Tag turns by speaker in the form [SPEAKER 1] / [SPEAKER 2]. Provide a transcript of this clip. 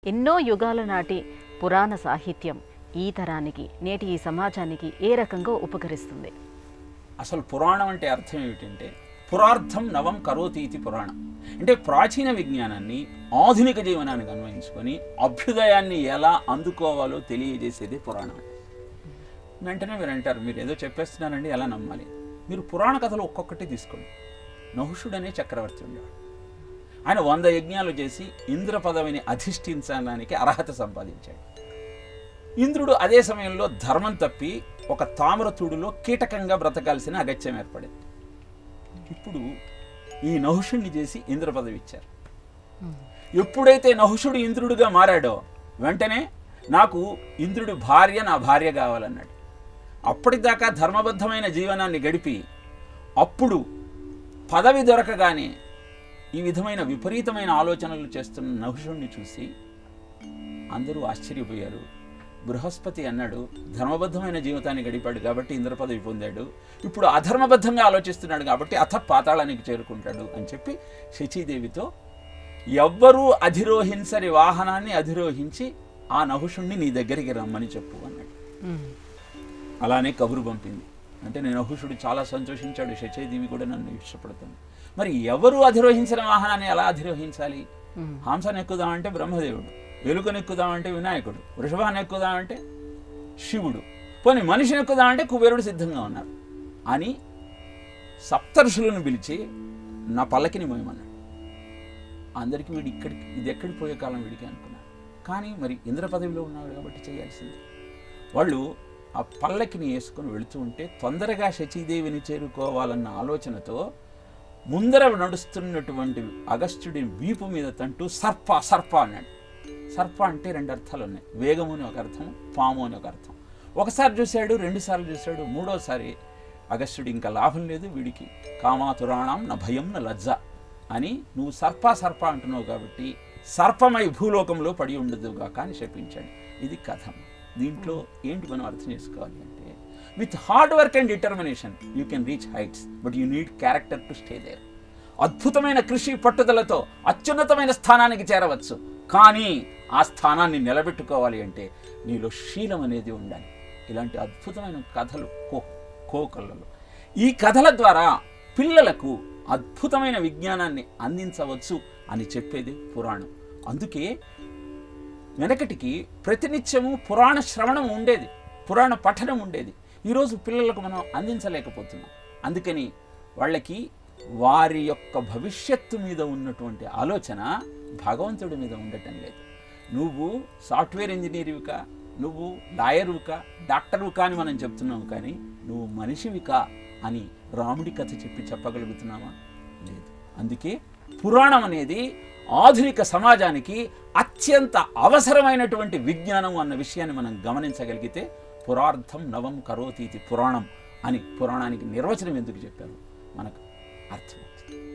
[SPEAKER 1] ఎన్నో యుగాల నాటి పురాణ సాహిత్యం ఈ తరానికి నేటి ఈ సమాజానికి ఏ రకంగా ఉపకరిస్తుంది
[SPEAKER 2] అసలు పురాణం అంటే అర్థం ఏమిటంటే పురార్థం నవం కరోతి ఇది పురాణం అంటే ప్రాచీన విజ్ఞానాన్ని ఆధునిక జీవనానికి అన్వయించుకొని అభ్యుదయాన్ని ఎలా అందుకోవాలో తెలియజేసేదే పురాణం వెంటనే మీరు అంటారు మీరు ఏదో చెప్పేస్తున్నారండి ఎలా నమ్మాలి మీరు పురాణ కథలు ఒక్కొక్కటి తీసుకోండి నహుషుడు అనే చక్రవర్తి ఉండేవాడు ఆయన వంద యజ్ఞాలు చేసి ఇంద్ర పదవిని అధిష్ఠించడానికి అర్హత సంపాదించాడు ఇంద్రుడు అదే సమయంలో ధర్మం తప్పి ఒక తామ్రతుడిలో కీటకంగా బ్రతకాల్సిన అగత్యం ఏర్పడింది ఇప్పుడు ఈ నహుషుణ్ణి చేసి ఇంద్ర పదవి ఇచ్చారు ఎప్పుడైతే నహుషుడు ఇంద్రుడిగా మారాడో వెంటనే నాకు ఇంద్రుడి భార్య నా భార్య కావాలన్నాడు అప్పటిదాకా ధర్మబద్ధమైన జీవనాన్ని గడిపి అప్పుడు పదవి దొరకగానే ఈ విధమైన విపరీతమైన ఆలోచనలు చేస్తున్న నహుషుణ్ణి చూసి అందరూ ఆశ్చర్యపోయారు బృహస్పతి అన్నాడు ధర్మబద్ధమైన జీవితాన్ని గడిపాడు కాబట్టి ఇంద్ర పదవి పొందాడు ఇప్పుడు అధర్మబద్ధంగా ఆలోచిస్తున్నాడు కాబట్టి అథ పాతాళానికి చేరుకుంటాడు అని చెప్పి శచీదేవితో ఎవ్వరూ అధిరోహించని వాహనాన్ని అధిరోహించి ఆ నహుషుణ్ణి నీ దగ్గరికి రమ్మని చెప్పు అన్నాడు అలానే కబురు పంపింది అంటే నేను నహుషుడు చాలా సంతోషించాడు శచీదేవి కూడా నన్ను ఇష్టపడుతుంది మరి ఎవరు అధిరోహించిన వాహనాన్ని ఎలా అధిరోహించాలి హంసను ఎక్కుదామంటే బ్రహ్మదేవుడు ఎలుకను ఎక్కుదామంటే వినాయకుడు వృషభాన్ని ఎక్కుదామంటే శివుడు పోనీ మనిషిని ఎక్కుదామంటే కుబేరుడు సిద్ధంగా ఉన్నారు అని సప్తర్షులను పిలిచి నా పల్లకిని మోయమన్నాడు అందరికీ వీడు ఇక్కడికి ఇది ఎక్కడికి పోయే కాలం వీడికి అనుకున్నాను కానీ మరి ఇంద్ర పదవిలో ఉన్నాడు కాబట్టి చేయాల్సింది వాళ్ళు ఆ పల్లకిని వేసుకొని వెళుతూ ఉంటే తొందరగా శచీదేవిని చేరుకోవాలన్న ఆలోచనతో ముందర నడుస్తున్నటువంటి అగస్త్యుడి వీపు మీద తంటూ సర్ప సర్ప అన్నాడు సర్ప అంటే రెండు అర్థాలు ఉన్నాయి వేగము అని ఒక అర్థం పాము అని ఒక అర్థం ఒకసారి చూశాడు రెండు సార్లు చూశాడు మూడోసారి అగస్త్యుడు ఇంకా లాభం లేదు వీడికి కామాతురాణం నా భయం నా లజ్జ అని నువ్వు సర్ప సర్ప అంటున్నావు కాబట్టి సర్పమై భూలోకంలో పడి ఉండదుగా కానీ శపించాడు ఇది కథం దీంట్లో ఏంటి మనం అర్థం చేసుకోవాలి అంటే with hard work and determination you can reach heights but you need character to stay there అద్భుతమైన కృషి పట్టుదలతో అత్యున్నతమైన స్థానానికి చేరవచ్చు కానీ ఆ స్థానాన్ని నిలబెట్టుకోవాలి అంటే నీలో శీలం అనేది ఉండాలి ఇలాంటి అద్భుతమైన కథలు కో కోకళ్ళలో ఈ కథల ద్వారా పిల్లలకు అద్భుతమైన విజ్ఞానాన్ని అందించవచ్చు అని చెప్పేది పురాణం అందుకే వెనకటికి ప్రతినిత్యము పురాణ శ్రవణం ఉండేది పురాణ పఠనం ఉండేది ఈరోజు పిల్లలకు మనం అందించలేకపోతున్నాం అందుకని వాళ్ళకి వారి యొక్క భవిష్యత్తు మీద ఉన్నటువంటి ఆలోచన భగవంతుడి మీద ఉండటం లేదు నువ్వు సాఫ్ట్వేర్ ఇంజనీర్వికా నువ్వు లాయరుకా డాక్టరుకా అని మనం చెప్తున్నావు కానీ నువ్వు మనిషివికా అని రాముడి కథ చెప్పి చెప్పగలుగుతున్నావా లేదు అందుకే పురాణం అనేది ఆధునిక సమాజానికి అత్యంత అవసరమైనటువంటి విజ్ఞానం అన్న విషయాన్ని మనం గమనించగలిగితే పురార్థం నవం కరోతీతి పురాణం అని పురాణానికి నిర్వచనం ఎందుకు చెప్పారు మనకు అర్థమవుతుంది